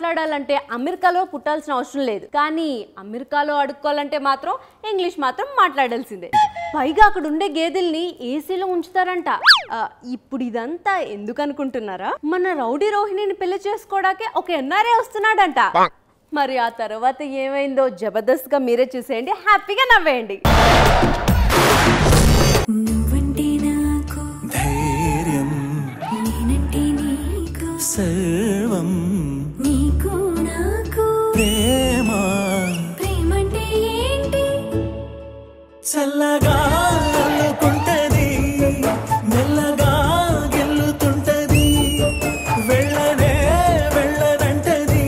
మాట్లాడాలంటే అమెరికాలో పుట్టాల్సిన అవసరం లేదు కానీ అమెరికాలో అడుక్కోవాలంటే మాత్రం ఇంగ్లీష్ మాత్రం మాట్లాడాల్సిందే పైగా అక్కడ ఉండే గేదెల్ని ఏసీలో ఉంచుతారంట ఆ, ఇప్పుడు ఇదంతా ఎందుకు అనుకుంటున్నారా మన రౌడీ రోహిణిని పెళ్లి చేసుకోవడాకే ఒక ఎన్ఆర్ఏ వస్తున్నాడంట మరి ఆ తర్వాత ఏమైందో జబర్దస్త్గా మీరే చూసేయండి హ్యాపీగా నవ్వేయండి నువ్వంటే నాకు ధైర్యం నేనంటే నీకు సర్వం నీకు నాకు ప్రేమ ప్రేమంటే ఏంటి చల్లగా అల్లుకుంటది మెల్లగా గెల్లుతుంటది వెళ్ళనే వెళ్ళనంటది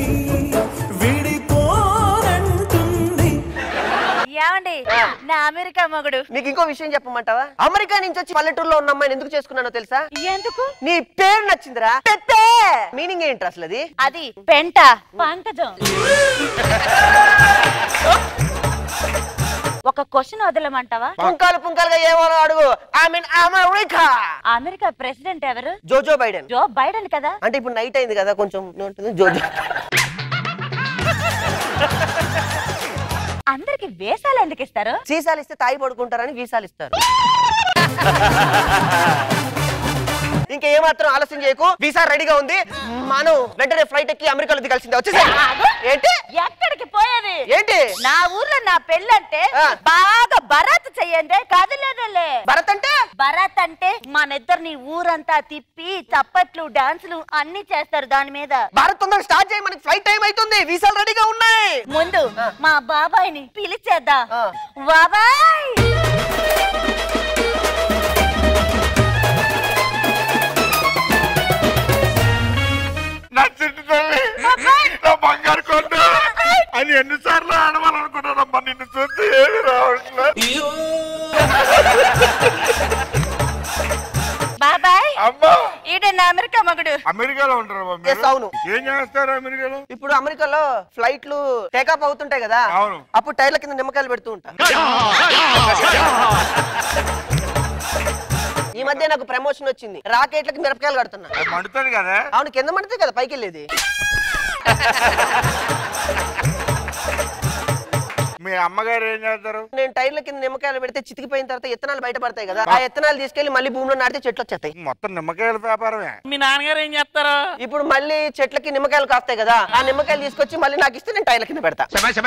విడిపోనంటుంది ఏమండి నా అమెరికా మొగుడు నీకు ఇంకో విషయం చెప్పమంటావా అమెరికా నుంచి వచ్చి పల్లెటూరులో ఉన్న అమ్మాయిని ఎందుకు చేసుకున్నానో తెలుసా ఎందుకు నీ పేరు నచ్చిందిరా పెద్దే మీనింగ్ ఏంటి అసలు అది అది పెంట పంకజం ఒక క్వశ్చన్ వదలమంటావా పుంకాలు పుంకాలుగా ఏమో అడుగు I mean America America president ఎవరు జోజో బైడెన్ జో బైడెన్ కదా అంటే ఇప్పుడు నైట్ అయింది కదా కొంచెం ఉంటుంది జోజో అందరికి వేసాలు ఎందుకు ఇస్తారు సీసాలు ఇస్తే తాగి పడుకుంటారని వీసాలు ఇస్తారు ఇంకా ఏమాత్రం ఆలస్యం చేయకు వీసా రెడీగా ఉంది మనం వెంటనే ఫ్లైట్ ఎక్కి అమెరికాలో దిగాల్సిందే వచ్చేసి ఏంటి ఎక్కడికి పోయేది ఏంటి నా ఊర్లో నా పెళ్ళంటే ఆ. బాగా భరత్ చెయ్యండి కదలేదలే భరత్ అంటే భరత్ అంటే మనిద్దరిని ఊరంతా తిప్పి చప్పట్లు డాన్సులు అన్ని చేస్తారు దాని మీద భారత్ తొందరగా స్టార్ట్ చేయి మనకి ఫ్లైట్ టైం అవుతుంది వీసాలు రెడీగా ఉన్నాయి ముందు మా బాబాయ్ని పిలిచేద్దా ఆ. బాబాయ్ నా చిట్టి తల్లి నా బంగారు కొండ అని ఎన్నిసార్లు ఆడవాలనుకున్నానమ్మా నిన్ను చూస్తే ఏమి రావట్లేదు బాబాయ్ అమ్మా ఈడ నా అమెరికా మగుడు అమెరికాలో ఉంటారు Yes, అవును. ఏం చేస్తారు అమెరికాలో ఇప్పుడు అమెరికాలో ఫ్లైట్లు టేకాఫ్ అవుతుంటాయి కదా అవును. అప్పుడు టైర్ల కింద నిమ్మకాయలు పెడుతూ ఉంటా ఈ మధ్య నాకు ప్రమోషన్ వచ్చింది రాకెట్లకి మిరపకాయలు కడుతున్నా అది మండుతుంది కదా అవును కింద పడితే కదా పైకి వెళ్ళేది మీ అమ్మగారు ఏం చేస్తారు నేను టైర్ల కింద నిమ్మకాయలు పెడితే చితికిపోయిన తర్వాత ఇత్తనాలు బయటపడతాయి కదా ఆ ఇత్తనాలు తీసుకెళ్లి మళ్ళీ భూమిలో నాటితే చెట్లు వచ్చేస్తాయి మొత్తం నిమ్మకాయల వ్యాపారమే మీ నాన్నగారు ఏం చేస్తారు ఇప్పుడు మళ్ళీ చెట్లకి నిమ్మకాయలు కాస్తాయి కదా ఆ నిమ్మకాయలు తీసుకొచ్చి మళ్ళీ నాకు ఇస్తే నేను టైర్ల కింద పెడతా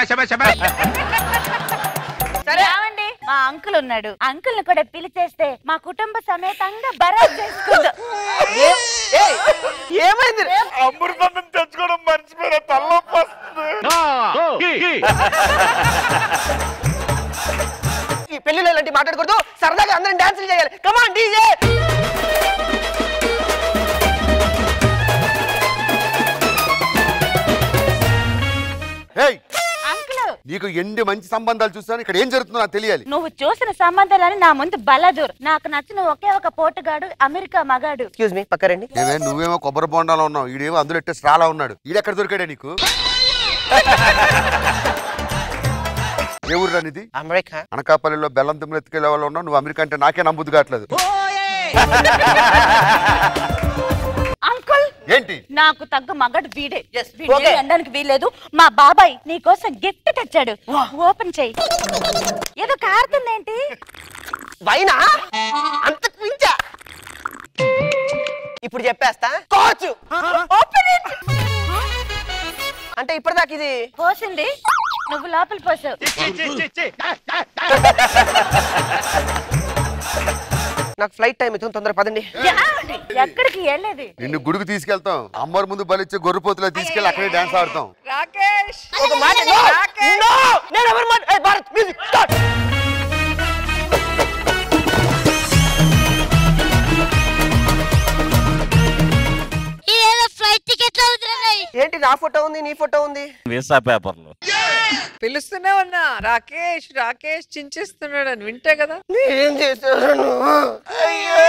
సరే ఏమండి మా అంకుల్ ఉన్నాడు అంకుల్ ని కూడా పిలిచేస్తే మా కుటుంబ సమేతంగా భరత్ చేసుకుందాం ఏ- ఏయ్, ఏమైంది అమృతం తెచ్చుకోవడం మర్చిపోయిన తల్లొప్పి వస్తుంది ఈ పెళ్లిలో ఇలాంటి మాట్లాడకూడదు సరదాగా అందరం డాన్సులు చేయాలి కమాన్ డీజే ఏయ్ అంకుల్ నీకు ఎన్ని మంచి సంబంధాలు చూస్తాను ఇక్కడ ఏం జరుగుతుందో నాకు తెలియాలి నువ్వు చూసిన సంబంధాలని నా ముందు బలదూర్ నాకు నచ్చిన ఒకే ఒక పోటుగాడు అమెరికా మగాడు ఎక్స్క్యూజ్ మీ పక్కరండి ఏమే నువ్వేమో కొబ్బరి బొండాలో ఉన్నావు ఈడేమో అందులో ఎట్టే స్ట్రాలా ఉన్నాడు ఈడెక్కడ దొరికాడే నీకు ఏ ఊరు ఇది అమెరికా అనకాపల్లిలో బెల్లం తుమ్ములు ఎత్తుకెళ్ళే వాళ్ళు ఉన్నావు నువ్వు అమెరికా అంటే నాకే నమ్ముద్దు కావట్లేదు అంకుల్ ఏంటి నాకు తగ్గ మగడు వీడే Yes, వీడిని okay. అనడానికి వీలేదు మా బాబాయ్ నీ కోసం గిఫ్ట్ తెచ్చాడు ఓపెన్ చెయ్యి ఏదో కారుతుందేంటి వైనా అంత మించా ఇప్పుడు చెప్పేస్తా కోచు ఓపెన్ ఇట్ అంటే ఇప్పటిదాకా ఇది పోసింది నువ్వు లోపల పోసావు నాకు ఫ్లైట్ టైం అవుతుంది తొందరగా పదండి ఏమండి? ఎక్కడికి వెళ్ళేది నిన్ను గుడికి తీసుకెళ్తాం అమ్మవారి ముందు బలిచ్చే గొర్రెపోతులో తీసుకెళ్ళి అక్కడే డాన్స్ ఆడతాం ఒక మాట no! No! నేను ఎవరి మాట ఏయ్, భారత్ మ్యూజిక్ స్టార్ట్ ఇదేదో ఫ్లైట్ టికెట్లు అవుతున్నాయి ఏంటి నా ఫోటో ఉంది నీ ఫోటో ఉంది వీసా పేపర్లు పిలుస్తూనే ఉన్నా రాకేష్ రాకేష్ చించేస్తున్నాడు అని వింటే కదా ఏం చేశాను అయ్యో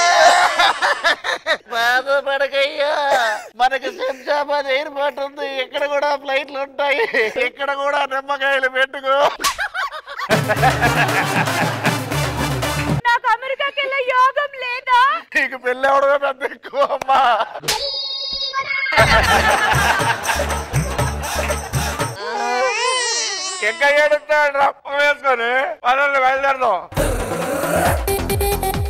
బాధపడకయ్యా మనకి శంషాబాద్ ఎయిర్పోర్ట్ ఉంది ఇక్కడ కూడా ఫ్లైట్లు ఉంటాయి ఇక్కడ కూడా నిమ్మకాయలు పెట్టుకో నాకు అమెరికాకి వెళ్ళే యోగం లేదా నీకు పెళ్ళి అవడమే పెద్ద ఎక్కువ అమ్మా ఇంకా ఏడుస్తాడు రప్పం వేసుకొని పదండి బయలుదేరదాం